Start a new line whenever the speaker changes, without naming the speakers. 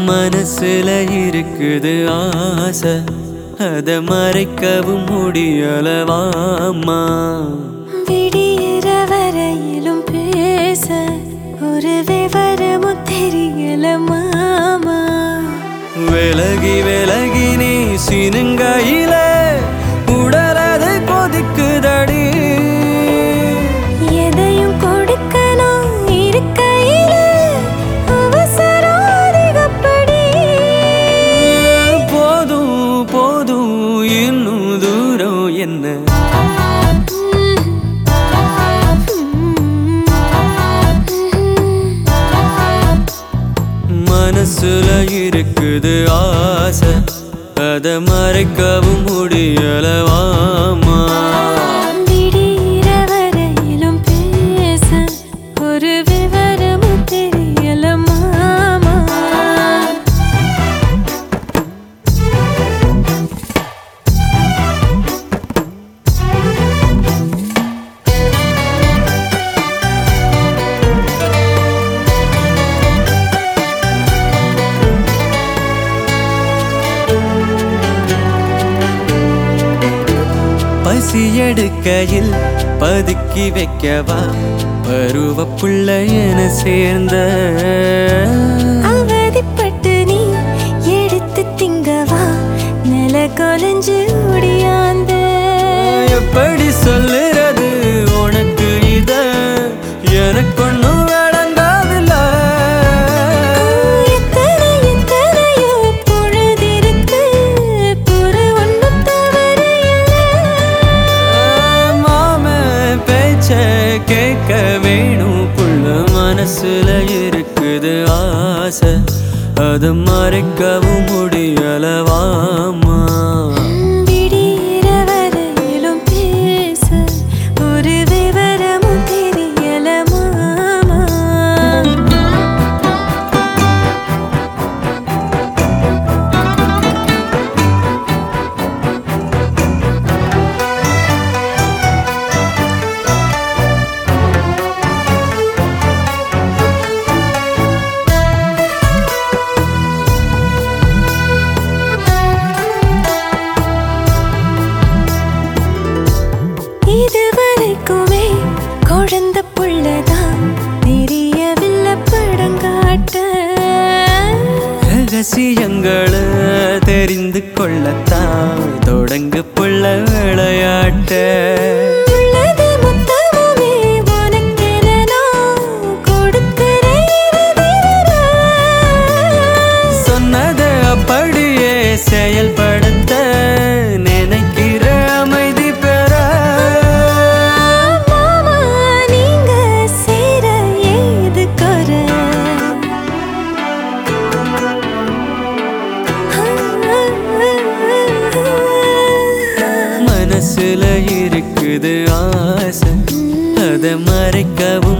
மனசுல இருக்குது ஆசை அத மறைக்கவும் முடியலவாமா
விடியிற வரையிலும் பேச ஒரு விவரமும் தெரியல மாமா
விலகி விலகி நீ சினுங்கையில உடலதை கொதிக்குதடி
எதையும் கொடுக்கணும் இருக்கையில அவசரம் அதிகப்படி
போதும் போதும் இன்னும் தூரம் என்ன மனசுல இருக்குது ஆசை அத மறைக்கவும் முடியலவாமா
விடியிற வரையிலும் பேச ஒரு விவரமும் தெரியல மாமா
பசி எடுக்கையில் பதுக்கி வைக்கவா பருவ புள்ள என சேர்ந்த
அவதிப்பட்டு நீ எடுத்து திங்கவா நில கொலைஞ்சு ஓடியாந்த
எப்படி சொல்லுறது உனக்கு இத எனக்கு ஒன்றும் விளங்காதில்ல
எத்தனை எத்தனையோ பொழுதிருக்கு பொறு ஒன்றும் தவறு
மாம பேச்ச கேட்க வேணும் புள்ள மனசுல இருக்குது ஆசை அது மறைக்கவும் முடியலவாமா
விடியிற வரையிலும் பேச ஒரு விவரமும் தெரியல மாமா இதுவரைக்குமே குழந்த புள்ளதான் தெரியவில்லை படங்காட்ட
ரகசியங்களை தெரிந்து கொள்ளத்தான் தொடங்கு புள்ள விளையாட்ட
உள்ளது மொத்தமுமே உனக்கென நான் கொடுக்கிறேன் இறுதி வரை.
சொன்னதை அப்படியே செயல்படுத்த நினைக்கிற அமைதி பெற
மாமா, நீங்க சேர ஏது குறை?
மனசுல இருக்குது ஆசை அதை மறைக்கவும்